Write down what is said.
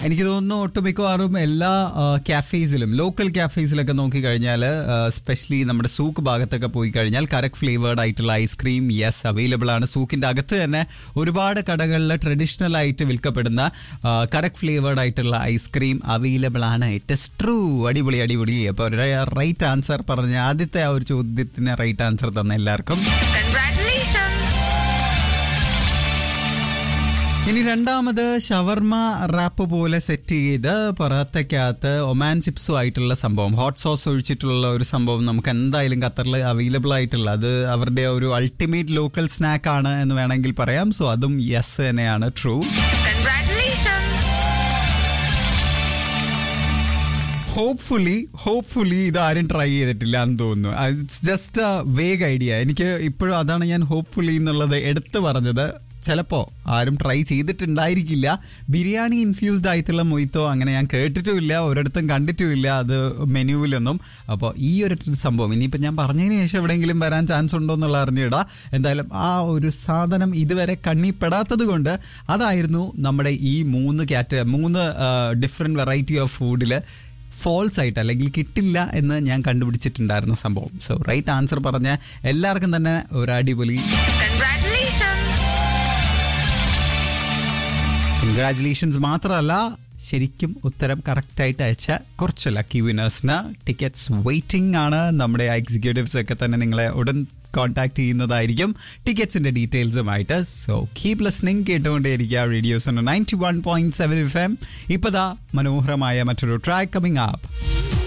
എനിക്ക് തോന്നുന്നു ഒട്ടുമിക്കവാറും എല്ലാ ക്യാഫേസിലും ലോക്കൽ ക്യാഫേസിലൊക്കെ നോക്കിക്കഴിഞ്ഞാൽ സ്പെഷ്യലി നമ്മുടെ സൂക്ക് ഭാഗത്തൊക്കെ പോയി കഴിഞ്ഞാൽ കറക്റ്റ് ഫ്ലേവേർഡ് ആയിട്ടുള്ള ഐസ്ക്രീം യെസ് അവൈലബിൾ ആണ് സൂക്കിന്റെ അകത്ത് തന്നെ ഒരുപാട് കടകളിൽ ട്രഡീഷണൽ ആയിട്ട് വിൽക്കപ്പെടുന്ന കറക്റ്റ് ഫ്ലേവേർഡ് ആയിട്ടുള്ള ഐസ്ക്രീം അവൈലബിൾ ആണ് ഇറ്റ് ഇസ് ട്രൂ അടിപൊളി അടിപൊളി അപ്പോൾ റൈറ്റ് ആൻസർ പറഞ്ഞ ആദ്യത്തെ ആ ഒരു ചോദ്യത്തിന് റൈറ്റ് ആൻസർ തന്ന എല്ലാവർക്കും Congratulations! ഇനി രണ്ടാമത് ഷവർമ റാപ്പ് പോലെ സെറ്റ് ചെയ്ത് പൊറോട്ടയ്ക്കകത്ത് ഒമാൻ ചിപ്സും ആയിട്ടുള്ള സംഭവം ഹോട്ട് സോസ് ഒഴിച്ചിട്ടുള്ള ഒരു സംഭവം നമുക്ക് എന്തായാലും ഖത്തറിൽ അവൈലബിൾ ആയിട്ടുള്ള അത് അവരുടെ ഒരു അൾട്ടിമേറ്റ് ലോക്കൽ സ്നാക്ക് ആണ് എന്ന് വേണമെങ്കിൽ പറയാം സോ അതും യെസ് തന്നെയാണ് ട്രൂ Congratulations! ഹോപ്പ്ഫുള്ളി ഹോപ്പ്ഫുള്ളി ഇത് ആരും ട്രൈ ചെയ്തിട്ടില്ല എന്ന് തോന്നുന്നു it's just a vague idea എനിക്ക് ഇപ്പോഴും അതാണ് ഞാൻ ഹോപ്പ്ഫുള്ളി എന്നുള്ളത് എടുത്തു പറഞ്ഞത് ചിലപ്പോ ആരും ട്രൈ ചെയ്തിട്ടുണ്ടായിരിക്കില്ല ബിരിയാണി ഇൻഫ്യൂസ്ഡ് ആയിട്ടുള്ള മൊയ്ത്തോ അങ്ങനെ ഞാൻ കേട്ടിട്ടുമില്ല ഒരിടത്തും കണ്ടിട്ടുമില്ല അത് മെനുവിലൊന്നും അപ്പോൾ ഈ ഒരു സംഭവം ഇനിയിപ്പോൾ ഞാൻ പറഞ്ഞതിന് ശേഷം എവിടെയെങ്കിലും വരാൻ ചാൻസ് ഉണ്ടോ എന്നുള്ള അറിഞ്ഞിടാ എന്തായാലും ആ ഒരു സാധനം ഇതുവരെ കണ്ണിപ്പെടാത്തത് കൊണ്ട് അതായിരുന്നു നമ്മുടെ ഈ മൂന്ന് കാറ്റ മൂന്ന് ഡിഫറെൻറ്റ് വെറൈറ്റി ഓഫ് ഫുഡിൽ ഫോൾസ് ആയിട്ട് അല്ലെങ്കിൽ കിട്ടില്ല എന്ന് ഞാൻ കണ്ടുപിടിച്ചിട്ടുണ്ടായിരുന്ന സംഭവം സോ റൈറ്റ് ആൻസർ പറഞ്ഞ എല്ലാവർക്കും തന്നെ ഒരു അടിപൊളി Congratulations! കൺഗ്രാറ്റുലേഷൻസ് മാത്രമല്ല ശരിക്കും ഉത്തരം കറക്റ്റായിട്ട് അയച്ച കുറച്ച് ലക്കി വിനേഴ്സിന് ടിക്കറ്റ്സ് വെയിറ്റിംഗ് ആണ് നമ്മുടെ എക്സിക്യൂട്ടീവ്സ് ഒക്കെ തന്നെ നിങ്ങളെ ഉടൻ കോൺടാക്ട് ചെയ്യുന്നതായിരിക്കും ടിക്കറ്റ്സിന്റെ ഡീറ്റെയിൽസുമായിട്ട് സോ കീപ് ലിസ്ണിംഗ് കേട്ടുകൊണ്ടേയിരിക്കുക radios ninety one point seven F M ഇപ്പതാ മനോഹരമായ മറ്റൊരു ട്രാക്ക് കമ്മിങ് ആപ്പ്